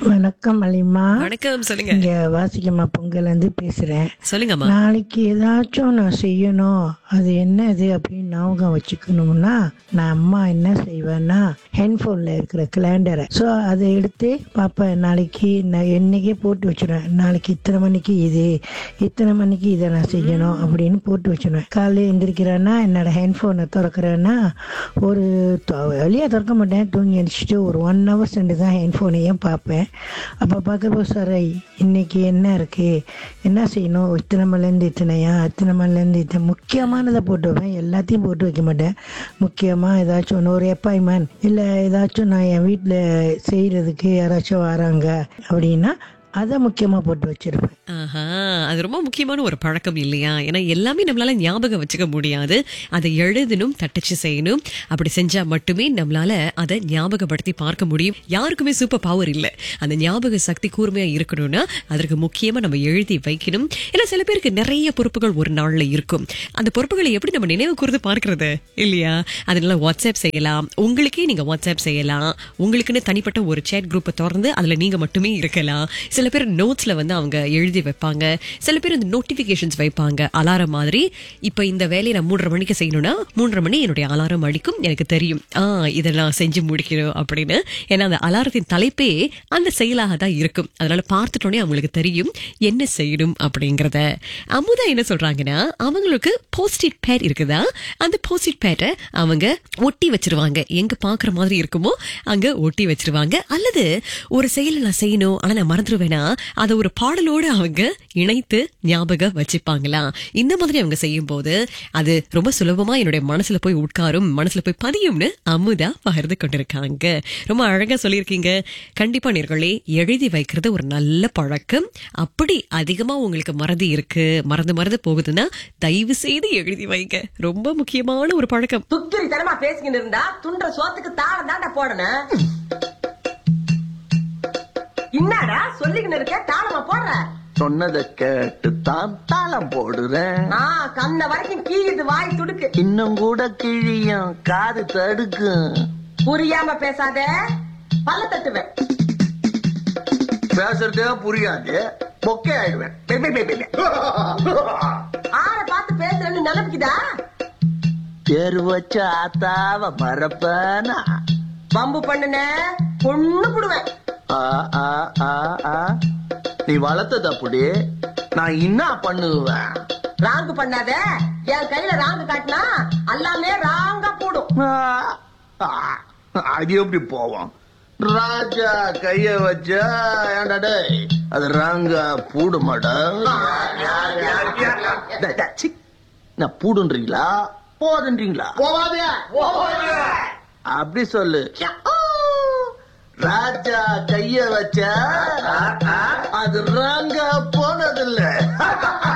வணக்கம் அலிமா வணக்கம் சொல்லுங்க இங்க வாசிக்கம்மா பொங்கல் வந்து பேசுறேன் சொல்லுங்கம்மா நாளைக்கு ஏதாச்சும் நான் செய்யணும் அது என்னது அப்படின்னு ஞாபகம் வச்சுக்கணும்னா நான் அம்மா என்ன செய்வேன்னா ஹெட்ஃபோனில் இருக்கிற கேலண்டரை ஸோ அதை எடுத்து பார்ப்பேன் நாளைக்கு நான் என்னைக்கே போட்டு வச்சிருவேன் நாளைக்கு இத்தனை மணிக்கு இது இத்தனை மணிக்கு இதை நான் செய்யணும் அப்படின்னு போட்டு வச்சிருவேன் காலையில் எந்திரிக்கிறேன்னா என்னோட ஹெட்ஃபோனை திறக்கிறேன்னா ஒரு வெளியே திறக்க மாட்டேன் தூங்கி எழுச்சிட்டு ஒரு ஒன் ஹவர்ஸ் ரெண்டு தான் ஹெட்ஃபோனையும் பார்ப்பேன் அப்போ பார்க்குறப்போ சார் இன்னைக்கு என்ன இருக்கு என்ன செய்யணும் இத்தனை மணிலேருந்து இத்தனையா இத்தனை மணிலேருந்து இத்தனை முக்கியமானதை போட்டு வைப்பேன் எல்லாத்தையும் போட்டு வைக்க மாட்டேன் முக்கியமாக ஏதாச்சும் ஒன்று ஒரு அப்பாயின்மெண்ட் இல்லை ஏதாச்சும் நான் என் வீட்டில் செய்கிறதுக்கு யாராச்சும் வராங்க அப்படின்னா அதை முக்கியமாக போட்டு வச்சிருப்பேன் ஆஹா அது ரொம்ப முக்கியமான ஒரு பழக்கம் இல்லையா ஏன்னா எல்லாமே நம்மளால ஞாபகம் வச்சுக்க முடியாது அதை எழுதணும் தட்டச்சு செய்யணும் அப்படி செஞ்சா மட்டுமே நம்மளால அதை ஞாபகப்படுத்தி பார்க்க முடியும் யாருக்குமே சூப்பர் பவர் இல்லை அந்த ஞாபக சக்தி கூர்மையா இருக்கணும்னா அதற்கு முக்கியமா நம்ம எழுதி வைக்கணும் ஏன்னா சில பேருக்கு நிறைய பொறுப்புகள் ஒரு நாள்ல இருக்கும் அந்த பொறுப்புகளை எப்படி நம்ம நினைவு கூர்ந்து பார்க்கிறது இல்லையா அதனால வாட்ஸ்அப் செய்யலாம் உங்களுக்கே நீங்க வாட்ஸ்அப் செய்யலாம் உங்களுக்குன்னு தனிப்பட்ட ஒரு சேட் குரூப்பை திறந்து அதுல நீங்க மட்டுமே இருக்கலாம் சில பேர் நோட்ஸ்ல வந்து அவங்க எழுதி வைப்பாங்க சில பேர் இந்த நோட்டிபிகேஷன்ஸ் வைப்பாங்க அலாரம் மாதிரி இப்ப இந்த வேலையை நான் மூன்றரை மணிக்கு செய்யணும்னா மூன்றரை மணி என்னுடைய அலாரம் அடிக்கும் எனக்கு தெரியும் ஆ இதெல்லாம் செஞ்சு முடிக்கணும் அப்படின்னு ஏன்னா அந்த அலாரத்தின் தலைப்பே அந்த செயலாக தான் இருக்கும் அதனால பார்த்துட்டோன்னே அவங்களுக்கு தெரியும் என்ன செய்யணும் அப்படிங்கறத அமுதா என்ன சொல்றாங்கன்னா அவங்களுக்கு போஸ்டிட் பேட் இருக்குதா அந்த போஸ்டிட் பேட்டை அவங்க ஒட்டி வச்சிருவாங்க எங்க பாக்குற மாதிரி இருக்குமோ அங்க ஒட்டி வச்சிருவாங்க அல்லது ஒரு செயலை நான் செய்யணும் ஆனா நான் மறந்துடுவேனா அதை ஒரு பாடலோடு அவங்க இணைத்து ஞாபகம் வச்சுப்பாங்களாம் இந்த மாதிரி அவங்க செய்யும் போது அது ரொம்ப சுலபமா என்னுடைய மனசுல போய் உட்காரும் மனசுல போய் பதியும்னு அமுதா பகிர்ந்து கொண்டிருக்காங்க ரொம்ப அழகா சொல்லியிருக்கீங்க கண்டிப்பா நேர்களே எழுதி வைக்கிறது ஒரு நல்ல பழக்கம் அப்படி அதிகமா உங்களுக்கு மறதி இருக்கு மறந்து மறந்து போகுதுன்னா தயவு செய்து எழுதி வைங்க ரொம்ப முக்கியமான ஒரு பழக்கம் துக்கிரி தனமா பேசிக்கிட்டு இருந்தா துண்ட சோத்துக்கு தாளம் தாண்டா போடணும் என்னடா சொல்லிக்கின்னு இருக்க தாளமா போடுற சொன்னதை கேட்டு தான் தாளம் போடுறேன் ஆ கண்ண வரைக்கும் கீயுது வாய் துடுக்கு இன்னும் கூட கிழியும் காது தடுக்கும் புரியாம பேசாத பல்ல தட்டுவேன் பேசுறதே புரியாது பொக்கே ஆயிடுவேன் பெ, பெ, பெ, பெ, பெ. ஆளை பார்த்து பேசுறேன்னு நினைப்புக்குதா தேர் வச்ச ஆத்தாவ மறப்பனா வம்பு பண்ணுன பொண்ணு புடுவேன் ஆ, ஆ, ஆ, ஆ. நீ வளர்த்தது அப்படி நான் என்ன பண்ணுவேன் ராங்கு பண்ணாத என் கையில ராங்கு காட்டினா எல்லாமே ராங்கா போடும் ஆ, ஆ, அது எப்படி போவோம் ராஜா கைய வச்சா ஏன்டா டேய் அது ராங்கா பூடு நான் பூடுன்றீங்களா போதுன்றீங்களா அப்படி சொல்லு ராஜா கைய வச்சா அது ராங்கா போனதில்லை